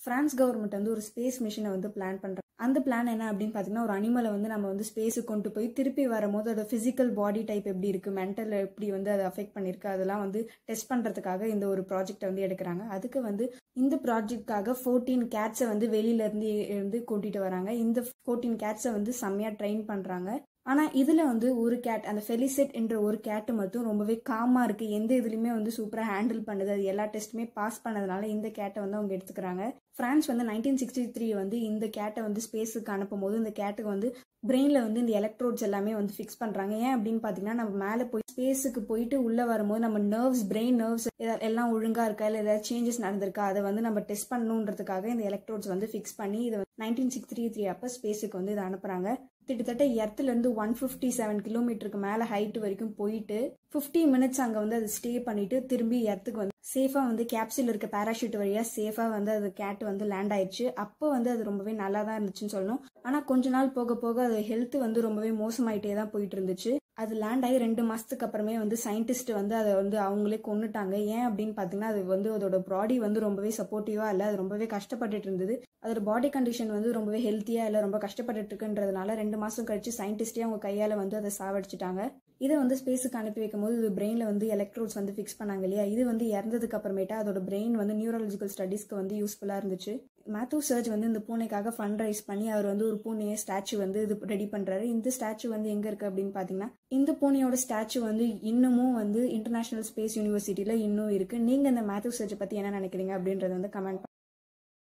France government வந்து ஒரு space மிஷினை வந்து பிளான் பண்றாங்க அந்த பிளான் என்ன அப்படின்னு பார்த்தீங்கன்னா ஒரு அனிமலை வந்து நம்ம வந்து ஸ்பேஸுக்கு கொண்டு போய் திருப்பி வரும்போது அதோட ஃபிசிக்கல் பாடி டைப் எப்படி இருக்கு மென்டல் எப்படி வந்து அதை அஃபெக்ட் பண்ணிருக்கு அதெல்லாம் வந்து டெஸ்ட் பண்றதுக்காக இந்த ஒரு ப்ராஜெக்டை வந்து எடுக்கிறாங்க அதுக்கு வந்து இந்த ப்ராஜெக்ட்காக ஃபோர்டீன் கேட்ஸை வந்து வெளியில இருந்து இருந்து கூட்டிட்டு வராங்க இந்த ஃபோர்டீன் கேட்ஸை வந்து செம்மையா ட்ரெயின் பண்றாங்க ஆனா இதுல வந்து ஒரு கேட் அந்த ஃபெலிசெட் என்ற ஒரு கேட் மட்டும் ரொம்பவே காமா இருக்கு எந்த இதுலயுமே வந்து சூப்பரா ஹேண்டில் பண்ணுது அது எல்லா டெஸ்ட்டுமே பாஸ் பண்ணதுனால இந்த கேட்டை வந்து அவங்க எடுத்துக்கிறாங்க பிரான்ஸ் வந்து நைன்டீன் சிக்ஸ்டி த்ரீ வந்து இந்த கேட்டை வந்து ஸ்பேஸுக்கு அனுப்பும் போது இந்த கேட்டுக்கு வந்து பிரெயின்ல வந்து இந்த எலக்ட்ரோட்ஸ் எல்லாமே வந்து ஃபிக்ஸ் பண்றாங்க ஏன் அப்படின்னு பாத்தீங்கன்னா நம்ம மேல போய் ஸ்பேஸுக்கு போயிட்டு உள்ள வரும்போது நம்ம நர்வ்ஸ் பிரெயின் நர்வ்ஸ் எல்லாம் ஒழுங்கா இருக்கா இல்ல ஏதாவது சேஞ்சஸ் நடந்திருக்கா அதை வந்து நம்ம டெஸ்ட் பண்ணணுன்றதுக்காக இந்த எலக்ட்ரோட்ஸ் வந்து ஃபிக்ஸ் பண்ணி இதை நைன்டீன் சிக்ஸ்டி த்ரீ அப்ப ஸ்பேஸுக்கு வந்து இதை அனுப்புறாங்க கிட்டத்தட்ட எர்த்துல இருந்து ஒன் ஃபிஃப்டி செவன் கிலோமீட்டருக்கு மேல ஹைட் வரைக்கும் போயிட்டு ஃபிஃப்டி மினிட்ஸ் அங்க வந்து அது ஸ்டே பண்ணிட்டு திரும்பி எர்த்துக்கு வந்து சேஃபா வந்து கேப்சூல் இருக்க பேராஷூட் வழியா சேஃபா வந்து அது கேட் வந்து லேண்ட் ஆயிடுச்சு அப்போ வந்து அது ரொம்பவே நல்லா தான் இருந்துச்சுன்னு சொல்லணும் ஆனா கொஞ்ச நாள் போக போக அது ஹெல்த் வந்து ரொம்பவே மோசமாயிட்டே தான் போயிட்டு இருந்துச்சு அது லேண்ட் ஆகி ரெண்டு மாசத்துக்கு அப்புறமே வந்து சயின்டிஸ்ட் வந்து அதை வந்து அவங்களே கொண்டுட்டாங்க ஏன் அப்படின்னு பாத்தீங்கன்னா அது வந்து அதோட பாடி வந்து ரொம்பவே சப்போர்ட்டிவா இல்ல அது ரொம்பவே கஷ்டப்பட்டுட்டு இருந்தது அதோட பாடி கண்டிஷன் வந்து ரொம்பவே ஹெல்த்தியா இல்ல ரொம்ப கஷ்டப்பட்டுட்டு இருக்குன்றதுனால ரெண்டு மாசம் கழிச்சு சயின்டிஸ்டே அவங்க கையால வந்து அதை சாவடிச்சிட்டாங்க இதை வந்து ஸ்பேஸுக்கு அனுப்பி வைக்கும் போது இது பிரெயின்ல வந்து எலக்ட்ரோட்ஸ் வந்து ஃபிக்ஸ் பண்ணாங்க இல்லையா இது வந்து இறந்ததுக்கு அப்புறமேட்டா அதோட பிரெயின் வந்து நியூரலஜிக்கல் ஸ்டடீஸ்க்கு வந்து யூஸ்ஃபுல்லா இருந்துச்சு மேத்யூ சர்ஜ் வந்து இந்த பூனைக்காக ஃபண்ட் ரைஸ் பண்ணி அவர் வந்து ஒரு பூனையை ஸ்டாச்சு வந்து இது ரெடி பண்றாரு இந்த ஸ்டாச்சு வந்து எங்க இருக்கு அப்படின்னு பாத்தீங்கன்னா இந்த பூனையோட ஸ்டாச்சு வந்து இன்னமும் வந்து இன்டர்நேஷனல் ஸ்பேஸ் யூனிவர்சிட்டியில இன்னும் இருக்கு நீங்க இந்த மேத்யூ சர்ஜ் பத்தி என்ன நினைக்கிறீங்க அப்படின்றத வந்து கமெண்ட்